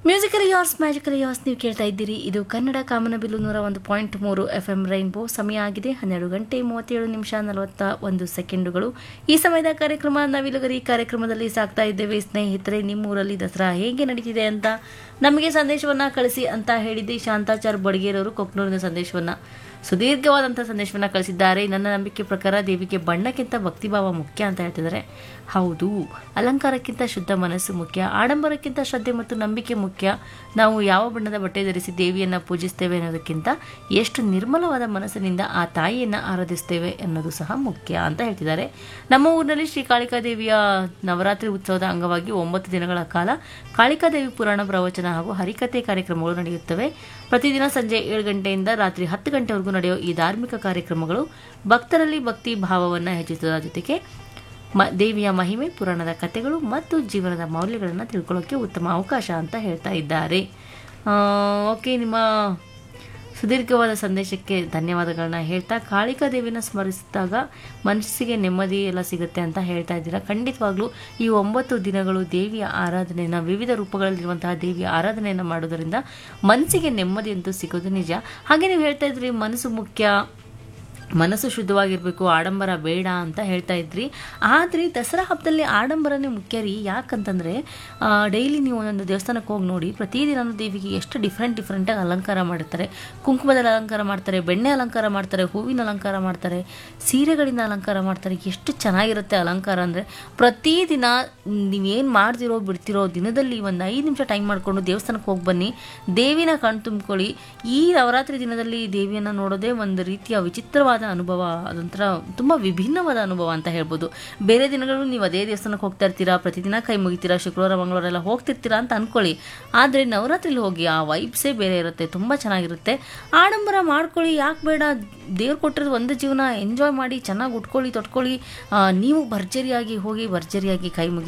musical ಯಾರ್ಸ್ magical ಯಾರ್ಸ್ ನೀವು ಕೇಳ್ತಾ ಇದ್ದೀರಿ ಇದು ಕನ್ನಡ ಕಾಮನಬಿಲ್ಲು ನೂರ ಒಂದು ಪಾಯಿಂಟ್ ಮೂರು ಎಫ್ ಎಂ ರೈನ್ಬೋ ಸಮಯ ಆಗಿದೆ ಹನ್ನೆರಡು ಗಂಟೆ ಮೂವತ್ತೇಳು ನಿಮಿಷ ನಲವತ್ತ ಒಂದು ಸೆಕೆಂಡುಗಳು ಈ ಸಮಯದ ಕಾರ್ಯಕ್ರಮ ನವಿಲುಗರಿ ಕಾರ್ಯಕ್ರಮದಲ್ಲಿ ಸಾಕ್ತಾ ಇದ್ದೇವೆ ಸ್ನೇಹಿತರೆ ನಿಮ್ಮೂರಲ್ಲಿ ದಸರಾ ಹೇಗೆ ನಡೀತಿದೆ ಅಂತ ನಮಗೆ ಸಂದೇಶವನ್ನ ಕಳಿಸಿ ಅಂತ ಹೇಳಿದ್ದೆ ಶಾಂತಾಚಾರ್ ಬಡಗೇರವರು ಕೊಕ್ನೂರಿನ ಸಂದೇಶವನ್ನ ಸುದೀರ್ಘವಾದಂಥ ಸಂದೇಶವನ್ನ ಕಳಿಸಿದ್ದಾರೆ ನನ್ನ ನಂಬಿಕೆ ಪ್ರಕಾರ ದೇವಿಗೆ ಬಣ್ಣಕ್ಕಿಂತ ಭಕ್ತಿಭಾವ ಮುಖ್ಯ ಅಂತ ಹೇಳ್ತಿದ್ದಾರೆ ಹೌದು ಅಲಂಕಾರಕ್ಕಿಂತ ಶುದ್ಧ ಮನಸ್ಸು ಮುಖ್ಯ ಆಡಂಬರಕ್ಕಿಂತ ಶ್ರದ್ಧೆ ಮತ್ತು ನಂಬಿಕೆ ಮುಖ್ಯ ನಾವು ಯಾವ ಬಣ್ಣದ ಬಟ್ಟೆ ಧರಿಸಿ ದೇವಿಯನ್ನು ಪೂಜಿಸ್ತೇವೆ ಅನ್ನೋದಕ್ಕಿಂತ ಎಷ್ಟು ನಿರ್ಮಲವಾದ ಮನಸ್ಸಿನಿಂದ ಆ ತಾಯಿಯನ್ನು ಆರಾಧಿಸ್ತೇವೆ ಅನ್ನೋದು ಸಹ ಮುಖ್ಯ ಅಂತ ಹೇಳ್ತಿದ್ದಾರೆ ನಮ್ಮ ಊರಿನಲ್ಲಿ ಶ್ರೀ ಕಾಳಿಕಾದೇವಿಯ ನವರಾತ್ರಿ ಉತ್ಸವದ ಅಂಗವಾಗಿ ಒಂಬತ್ತು ದಿನಗಳ ಕಾಲ ಕಾಳಿಕಾದೇವಿ ಪುರಾಣ ಪ್ರವಚನ ಹಾಗೂ ಹರಿಕತೆ ಕಾರ್ಯಕ್ರಮಗಳು ನಡೆಯುತ್ತವೆ ಪ್ರತಿದಿನ ಸಂಜೆ ಏಳು ಗಂಟೆಯಿಂದ ರಾತ್ರಿ ಹತ್ತು ಗಂಟೆವರೆಗೂ ನಡೆಯುವ ಈ ಧಾರ್ಮಿಕ ಕಾರ್ಯಕ್ರಮಗಳು ಭಕ್ತರಲ್ಲಿ ಭಕ್ತಿ ಭಾವವನ್ನು ಹೆಚ್ಚಿಸುವುದರ ಜೊತೆಗೆ ಮ ದೇವಿಯ ಮಹಿಮೆ ಪುರಾಣದ ಕಥೆಗಳು ಮತ್ತು ಜೀವನದ ಮೌಲ್ಯಗಳನ್ನು ತಿಳ್ಕೊಳ್ಳೋಕ್ಕೆ ಉತ್ತಮ ಅವಕಾಶ ಅಂತ ಹೇಳ್ತಾ ಇದ್ದಾರೆ ಆ, ಓಕೆ ನಿಮ್ಮ ಸುದೀರ್ಘವಾದ ಸಂದೇಶಕ್ಕೆ ಧನ್ಯವಾದಗಳನ್ನ ಹೇಳ್ತಾ ಕಾಳಿಕಾ ದೇವಿನ ಸ್ಮರಿಸಿದಾಗ ಮನಸ್ಸಿಗೆ ನೆಮ್ಮದಿ ಎಲ್ಲ ಸಿಗುತ್ತೆ ಅಂತ ಹೇಳ್ತಾ ಇದ್ದೀರಾ ಖಂಡಿತವಾಗ್ಲೂ ಈ ಒಂಬತ್ತು ದಿನಗಳು ದೇವಿಯ ಆರಾಧನೆಯನ್ನು ವಿವಿಧ ರೂಪಗಳಲ್ಲಿರುವಂತಹ ದೇವಿಯ ಆರಾಧನೆಯನ್ನು ಮಾಡೋದರಿಂದ ಮನಸ್ಸಿಗೆ ನೆಮ್ಮದಿ ಅಂತೂ ಸಿಗೋದು ನಿಜ ಹಾಗೆ ನೀವು ಹೇಳ್ತಾ ಇದ್ರಿ ಮನಸ್ಸು ಮುಖ್ಯ ಮನಸ್ಸು ಶುದ್ಧವಾಗಿರಬೇಕು ಆಡಂಬರ ಬೇಡ ಅಂತ ಹೇಳ್ತಾ ಇದ್ರಿ ಆದರೆ ದಸರಾ ಹಬ್ಬದಲ್ಲಿ ಆಡಂಬರನೇ ಮುಖ್ಯ ರೀ ಯಾಕಂತಂದರೆ ಡೈಲಿ ನೀವು ಒಂದೊಂದು ದೇವಸ್ಥಾನಕ್ಕೆ ಹೋಗಿ ನೋಡಿ ಪ್ರತಿದಿನ ದೇವಿಗೆ ಎಷ್ಟು ಡಿಫ್ರೆಂಟ್ ಡಿಫ್ರೆಂಟಾಗಿ ಅಲಂಕಾರ ಮಾಡಿರ್ತಾರೆ ಕುಂಕುಮದಲ್ಲಿ ಅಲಂಕಾರ ಮಾಡ್ತಾರೆ ಬೆಣ್ಣೆ ಅಲಂಕಾರ ಮಾಡ್ತಾರೆ ಹೂವಿನ ಅಲಂಕಾರ ಮಾಡ್ತಾರೆ ಸೀರೆಗಳಿಂದ ಅಲಂಕಾರ ಮಾಡ್ತಾರೆ ಎಷ್ಟು ಚೆನ್ನಾಗಿರುತ್ತೆ ಅಲಂಕಾರ ಅಂದರೆ ಪ್ರತಿದಿನ ನೀವೇನು ಮಾಡ್ತಿರೋ ಬಿಡ್ತಿರೋ ದಿನದಲ್ಲಿ ಒಂದು ಐದು ನಿಮಿಷ ಟೈಮ್ ಮಾಡಿಕೊಂಡು ದೇವಸ್ಥಾನಕ್ಕೆ ಹೋಗಿ ಬನ್ನಿ ದೇವಿನ ಕಣ್ ತುಂಬ್ಕೊಳ್ಳಿ ಈ ನವರಾತ್ರಿ ದಿನದಲ್ಲಿ ದೇವಿಯನ್ನು ನೋಡೋದೇ ಒಂದು ರೀತಿಯ ವಿಚಿತ್ರವಾದ ಅನುಭವ ಅದೊಂಥರ ತುಂಬ ವಿಭಿನ್ನವಾದ ಅನುಭವ ಅಂತ ಹೇಳ್ಬೋದು ಬೇರೆ ದಿನಗಳು ನೀವು ಅದೇ ದೇವಸ್ಥಾನಕ್ಕೆ ಹೋಗ್ತಾ ಇರ್ತೀರಾ ಪ್ರತಿದಿನ ಕೈ ಮುಗಿತೀರಾ ಶುಕ್ರವಾರ ಮಂಗಳವಾರ ಎಲ್ಲ ಹೋಗ್ತಿರ್ತೀರಾ ಅಂತ ಅನ್ಕೊಳ್ಳಿ ಆದರೆ ನವರಾತ್ರಿಲಿ ಹೋಗಿ ಆ ವೈಬ್ಸೇ ಬೇರೆ ಇರುತ್ತೆ ತುಂಬ ಚೆನ್ನಾಗಿರುತ್ತೆ ಆಡಂಬರ ಮಾಡ್ಕೊಳ್ಳಿ ಯಾಕೆ ಬೇಡ ದೇವ್ರು ಕೊಟ್ಟಿರೋದು ಒಂದು ಜೀವನ ಎಂಜಾಯ್ ಮಾಡಿ ಚೆನ್ನಾಗಿ ಉಟ್ಕೊಳ್ಳಿ ತೊಟ್ಕೊಳ್ಳಿ ಆ, ನೀವು ಭರ್ಜರಿಯಾಗಿ ಹೋಗಿ ಭರ್ಜರಿಯಾಗಿ ಕೈ ಮುಗಿ